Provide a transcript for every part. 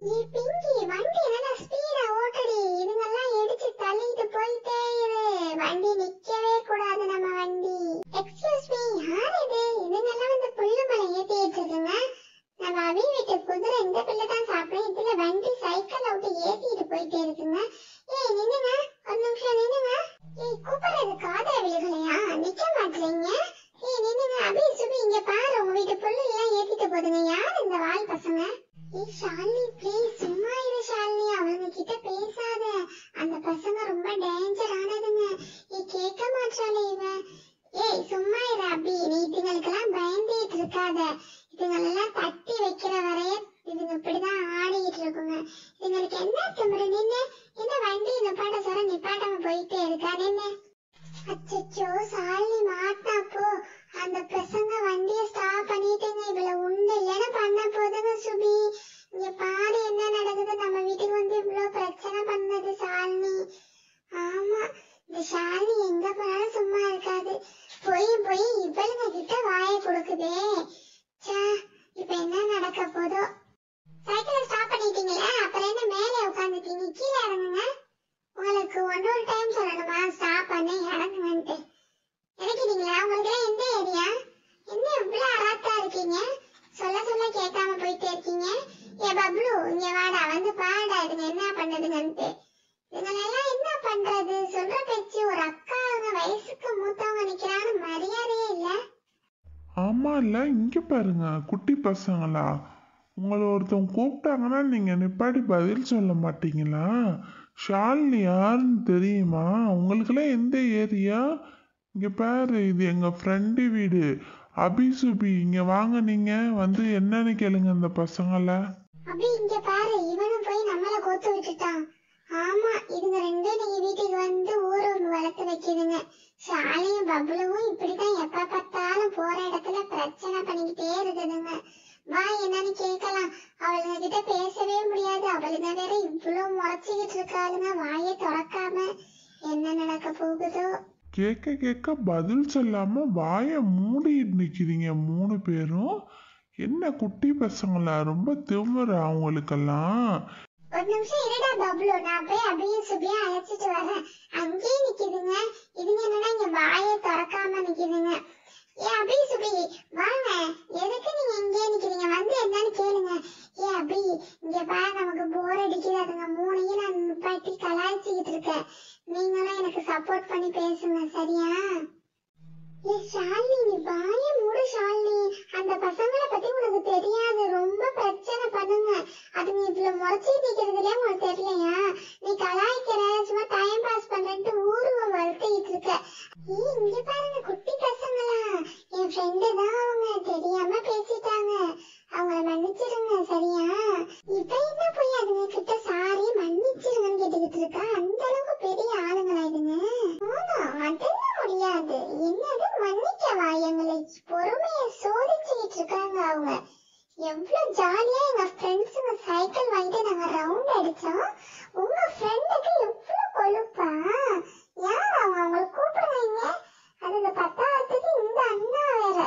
ஏ பிங்கி வண்டி நல்லா ஸ்பீடா ஓட்டடி இதுங்கெல்லாம் இடிச்சு தள்ளிட்டு போயிட்டே இரு வண்டி நிக்கவே கூடாது நம்ம வண்டி எக்ஸ்கியூஸ் மீ யார் இது இதுங்கெல்லாம் வந்து புல்லு மலை ஏத்திட்டு இருக்குங்க நம்ம அவி வீட்டு குதிரை இந்த பிள்ளை தான் சாப்பிடும் இதுல வண்டி சைக்கிள் விட்டு ஏத்திட்டு போயிட்டே இருக்குங்க ஏய் நின்னுங்க ஒரு நிமிஷம் நின்னுங்க ஏய் கூப்பிடுறது காதல விழுகலையா நிக்க மாட்டீங்க ஏய் நின்னுங்க அபி சுபி இங்க பாரு உங்க வீட்டு புல்லு எல்லாம் ஏத்திட்டு போதுங்க யார் இந்த வால் பசங்க ஏய் ஷாலினி ப்ளீஸ் சும்மா இரு ஷாலினி அவங்க கிட்ட பேசாத அந்த பசங்க ரொம்ப டேஞ்சர் ஆனதுங்க ஏய் கேட்க மாட்டாளே இவ ஏய் சும்மா இரு அபி நீ இதுங்களுக்கெல்லாம் பயந்துட்டு இருக்காத இதுங்களெல்லாம் தட்டி வைக்கிற வரைய இதுங்க இப்படிதான் ஆடிக்கிட்டு இருக்குங்க இதுங்களுக்கு என்ன திமிரு நின்னு என்ன வண்டி நிப்பாட்ட சொல்ற நிப்பாட்டாம போயிட்டே இருக்கா நின்னு அச்சச்சோ சாலினி மாட்டா போ அந்த பசங்க வண்டிய ஸ்டாப் பண்ணிட்டுங்க இவள உண்டு இல்லைன்னு பண்ண போதுங்க சுபி இங்க பாரு என்ன நடக்குது நம்ம வீட்டுக்கு வந்து இவ்வளவு பிரச்சனை பண்ணது சாலினி ஆமா இந்த ஷாலினி எங்க போனாலும் சும்மா இருக்காது போய் போய் இவளுங்க கிட்ட வாயை கொடுக்குதே ச்சே இப்ப என்ன நடக்க போதோ சைக்கிளை ஸ்டாப் பண்ணிட்டீங்களா அப்புறம் என்ன மேலே உட்காந்துட்டீங்க கீழே இறங்குங்க உங்களுக்கு ஒன்னொரு டைம் சொல்லணுமா ஸ்டாப் பண்ணி இறங்குங்கன்ட்டு இறக்கிட்டீங்களா உங்களுக்கு எல்லாம் எந்த ஏரியா என்ன இவ்வளவு அராத்தா இருக்கீங்க சொல்ல சொல்ல கேட்காம போயிட்டே இருக்கீங்க ஏ பப்ளு இங்க வாடா வந்து பாடா இதுங்க என்ன பண்ணுதுங்கன்ட்டு இதுங்களெல்லாம் என்ன பண்றது சொல்ற பேச்சு ஒரு அக்கா அவங்க வயசுக்கு மூத்தவங்க நிக்கிறான்னு மரியாதையே இல்ல ஆமால்ல இங்க பாருங்க குட்டி பசங்களா உங்களை ஒருத்தவங்க கூப்பிட்டாங்கன்னா நீங்க நிப்பாட்டி பதில் சொல்ல மாட்டீங்களா ஷாலினி யாருன்னு தெரியுமா உங்களுக்கெல்லாம் எந்த ஏரியா இங்க பாரு இது எங்க ஃப்ரெண்டு வீடு அபிசுபி இங்க வாங்க நீங்க வந்து என்னன்னு கேளுங்க இந்த பசங்கள அப்படி இங்க பாரு இவனும் போய் நம்மள கோத்து விட்டுட்டான் ஆமா இதுங்க ரெண்டும் நீங்க வீட்டுக்கு வந்து ஊரு வளர்த்து வைக்குதுங்க ஷாலியும் பப்ளுவும் இப்படிதான் எப்ப பார்த்தாலும் போற இடத்துல பிரச்சனை பண்ணிக்கிட்டே இருக்குதுங்க வா என்னன்னு கேட்கலாம் அவளுங்க கிட்ட பேசவே முடியாது அவளுங்க வேற இவ்வளவு முறைச்சுக்கிட்டு இருக்காளுங்க வாயை திறக்காம என்ன நடக்க போகுதோ கேட்க கேட்க பதில் சொல்லாம வாயை மூடிட்டு நிக்கிறீங்க மூணு பேரும் என்ன குட்டி பசங்களா ரொம்ப திமிரு அவங்களுக்கெல்லாம் ஒரு நிமிஷம் இருடா பப்ளு நான் போய் அபியும் சுபியும் அழைச்சிட்டு வரேன் அங்கேயே நிக்குதுங்க இதுங்க என்னன்னா இங்க வாயை திறக்காம நிக்குதுங்க ஏ அபி சுபி வாங்க எதுக்கு நீங்க இங்கேயே நிக்கிறீங்க வந்து என்னன்னு கேளுங்க ஏ அபி இங்க பாரு நமக்கு போர் அடிக்குது அதுங்க மூணையும் நான் நிப்பாட்டி கலாய்ச்சிக்கிட்டு இருக்கேன் நீங்களும் எனக்கு சப்போர்ட் பண்ணி பேசுங்க சரியா ஏ ஷாலினி நீ வாய மூடு ஷாலினி அந்த பசங்களை பத்தி உனக்கு தெரியாது ரொம்ப பிரச்சனை பண்ணுங்க அதுங்க இவ்வளவு முறைச்சி நிக்கிறதுலயே உனக்கு தெரியலையா நீ கலாய்க்கிற சும்மா டைம் பாஸ் பண்றேன்ட்டு ஊருவ வளர்த்திட்டு இருக்க ஏய் இங்க பாருங்க குட்டி பசங்களா என் ஃப்ரெண்டு தான் அவங்க தெரியாம பேசிட்டாங்க அவங்கள மன்னிச்சிடுங்க சரியா இப்ப என்ன போய் அதுங்க கிட்ட சாரி மன்னிச்சிடுங்கன்னு கேட்டுக்கிட்டு இருக்கா அந்த அளவுக்கு பெரிய ஆளுங்களா இதுங்க ஆமா அதெல்லாம் முடியாது என்னது மன்னிக்கவா எங்களை பொறுமையை சோதிச்சுக்கிட்டு இருக்காங்க அவங்க எவ்வளவு ஜாலியா எங்க ஃப்ரெண்ட்ஸுங்க சைக்கிள் வாங்கிட்டு நாங்க ரவுண்ட் அடிச்சோம் உங்க ஃப்ரெண்டுக்கு எவ்வளவு கொழுப்பா யார் அவங்க அவங்களை கூப்பிடுறாங்க அது இந்த பத்தாவதுக்கு இந்த அண்ணா வேற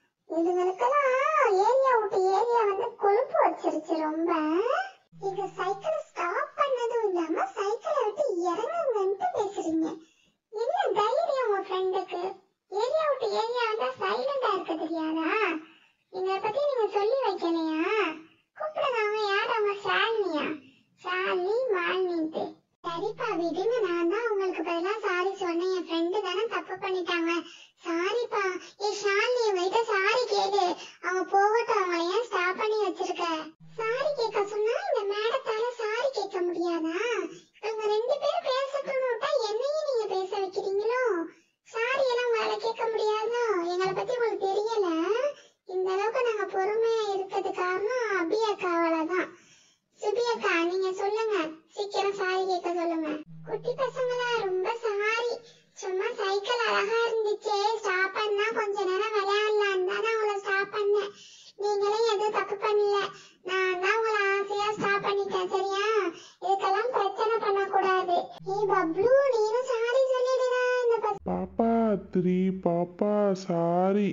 இதுங்களுக்கெல்லாம் ஏரியா விட்டு ஏரியா வந்து கொழுப்பு வச்சிருச்சு ரொம்ப நீங்க சைக்கிளை ஸ்டாப் பண்ணதும் இல்லாம சைக்கிளை விட்டு இறங்குங்கன்ட்டு பேசுறீங்க என்ன தைரியம் உங்க ஃப்ரெண்டுக்கு ஏரியா விட்டு ஏரியா வந்தா சைலண்டா இருக்க தெரியாதா எங்களை பத்தி நீங்க சொல்லி வைக்கலையா கூப்பிடுங்க அவங்க யார் அவங்க ஷாலினியா ஷாலினி மாலினின்ட்டு சரிப்பா விடுங்க நான் தான் உங்களுக்கு பதிலா சாரி சொன்னேன் என் ஃப்ரெண்டு தானே தப்பு பண்ணிட்டாங்க சாரிப்பா ஏ ஷாலினி உங்ககிட்ட சாரி கேளு அவங்க போகட்டும் அவங்கள ஏன் ஸ்டாப் பண்ணி வச்சிருக்க சாரி கேட்க சொன்னா இந்த மேடத்தால சாரி கேட்க முடியாதா இவங்க ரெண்டு பேரும் பேசட்டும்னு விட்டா என்னையும் நீங்க பேச வைக்கிறீங்களோ சாரி எல்லாம் உங்களால கேட்க முடியாதோ எங்களை பத்தி உங்களுக்கு தெரியல இந்த அளவுக்கு நாங்க பொறுமையா இருக்கிறது காரணம் அபி அக்காவால தான் சுபி அக்கா நீங்க சொல்லுங்க சீக்கிரம் சாரி கேட்க சொல்லுங்க குட்டி பசங்களா ரொம்ப சாரி சும்மா சைக்கிள் அழகா இருந்துச்சு ஸ்டாப் பண்ணா கொஞ்ச நேரம் விளையாடலாம் தானே உங்களை ஸ்டாப் பண்ணேன் நீங்களே எதுவும் தப்பு பண்ணல நான் தான் உங்களை ஆசையா ஸ்டாப் பண்ணிட்டேன் சரியா இதுக்கெல்லாம் பிரச்சனை பண்ணக்கூடாது ஏய் பப்ளு நீனும் சாரி சொல்லிடுடா இந்த பச- பாப்பா த்ரீ பாப்பா சாரி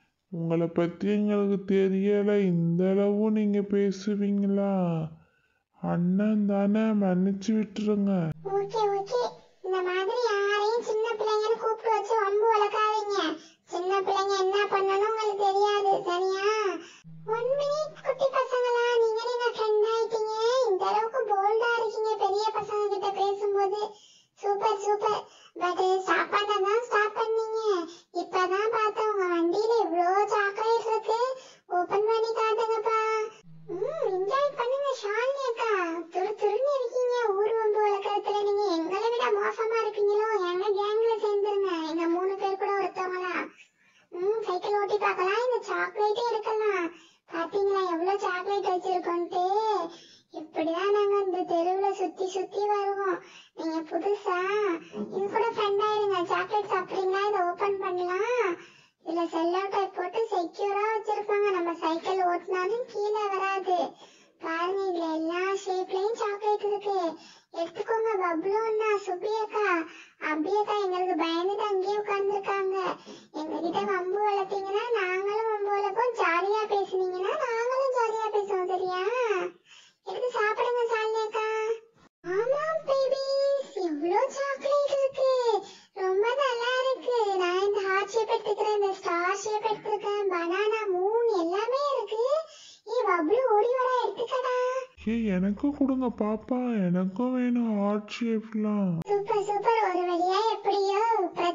உங்களை பற்றி எங்களுக்கு தெரியலை இந்த அளவு நீங்கள் பேசுவீங்களா அண்ணன் தானே மன்னிச்சு விட்டுருங்க ஓகே ஓகே இந்த மாதிரி யாரையும் சின்ன பிள்ளைங்கன்னு கூப்பிட்டு வச்சு வம்பு வளர்க்காதீங்க சின்ன பிள்ளைங்க என்ன பண்ணணும் உங்களுக்கு தெரியாது சரியா ஒன் மினிட் குட்டி பசங்களா நீங்க நீங்க ஃப்ரெண்ட் ஆயிட்டீங்க இந்த அளவுக்கு போல்டா இருக்கீங்க பெரிய பசங்க கிட்ட பேசும்போது சூப்பர் சூப்பர் பட் சாப்பாட்டை தான் ஸ்டாப் பண்ணீங்க இப்பதான் பார்த்தேன் உங்க வண்டியில இவ்ளோ சாக்லேட் இருக்கு ஓபன் பண்ணி காட்டுங்கப்பா ம் என்ஜாய் பண்ணுங்க ஷாலினி அக்கா துரு துருன்னு இருக்கீங்க ஊர் வம்பு வழக்கத்துல நீங்க எங்களை விட மோசமா இருப்பீங்களோ எங்க கேங்ல சேர்ந்துருங்க எங்க மூணு பேர் கூட ஒருத்தவங்களா ம் சைக்கிள் ஓட்டி பார்க்கலாம் இந்த சாக்லேட்டே எடுக்கலாம் பாத்தீங்களா எவ்வளவு சாக்லேட் வச்சிருக்கோன்ட்டு இப்படிதான் நாங்க இந்த தெருவுல சுத்தி சுத்தி வருவோம் நீங்க புதுசா இது கூட ஃப்ரெண்ட் ஆயிருங்க சாக்லேட் சாப்பிடுறீங்களா இதை ஓபன் பண்ணலாம் இதுல செல்லோ டைப் போட்டு செக்யூரா வச்சிருப்பாங்க நம்ம சைக்கிள் ஓட்டினாலும் கீழே வராது பாருங்க இதுல எல்லா ஷேப்லயும் சாக்லேட் இருக்கு எடுத்துக்கோங்க பப்ளு அண்ணா சுபி அக்கா அபி அக்கா எங்களுக்கு பயந்துட்டு அங்கேயே உட்கார்ந்துருக்காங்க எங்க கிட்ட வம்பு வளர்த்தீங்கன்னா நாங்களும் வம்பு வளர்ப்போம் ஜாலியா பேசுனீங்கன்னா நாங்களும் ஜாலியா பேசுவோம் சரியா எடுத்து சாப்பிடுங்க சாலினி அக்கா ஆமா பேபிஸ் இவ்ளோ சாக்லேட் இருக்கு ரொம்ப நல்லா இருக்கு நான் இந்த ஹார்ட் ஷேப் எடுத்துக்கிறேன் இந்த ஸ்டார் ஷேப் எடுத்துருக்கேன் பனானா மூன் எல்லாமே இருக்கு ஏ பப்ளு ஓடி வரா எடுத்துக்கடா ஏ எனக்கும் கொடுங்க பாப்பா எனக்கும் வேணும் ஹார்ட் ஷேப்லாம் சூப்பர் சூப்பர் ஒரு வழியா எப்படியோ